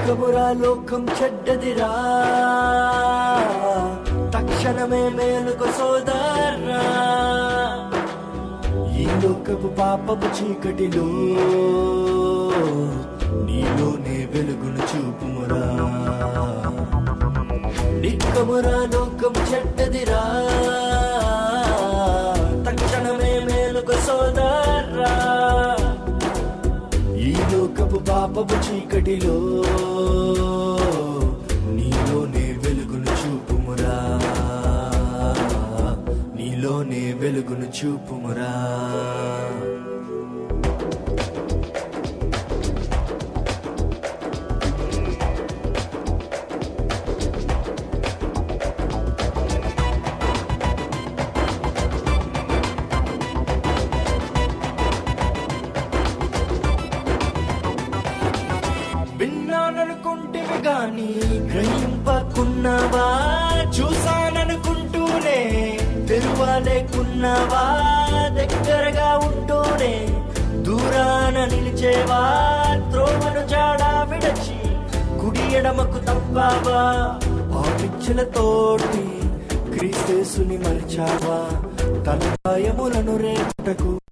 నిక్కమురా లోకం చెడ్డదిరా తక్షణమే మేలుకు సోదరా ఈ లోకపు పాపపు చీకటిలో నీలోనే వెలుగును చూపుమురా నిక్కమురా లోకం చెడ్డదిరా తక్షణమే మేలుకు సోదరా ఈ లోకపు పాపపు చీకటిలో నీలోనే వెలుగును చూపుమురా నీలోనే వెలుగును చూపుమురా విన్నాననుకుంటివి గాని గ్రహింపకున్నావా చూసాననుకుంటూనే తెరువాలేకున్నావా దగ్గరగా ఉంటూనే దూరాన నిలిచేవా త్రోవను జాడా విడచి కుడి ఎడమకు తప్పావా ఆ పిచ్చులతోటి క్రీస్తేసుని మరిచావా తన గాయములను రేపుటకు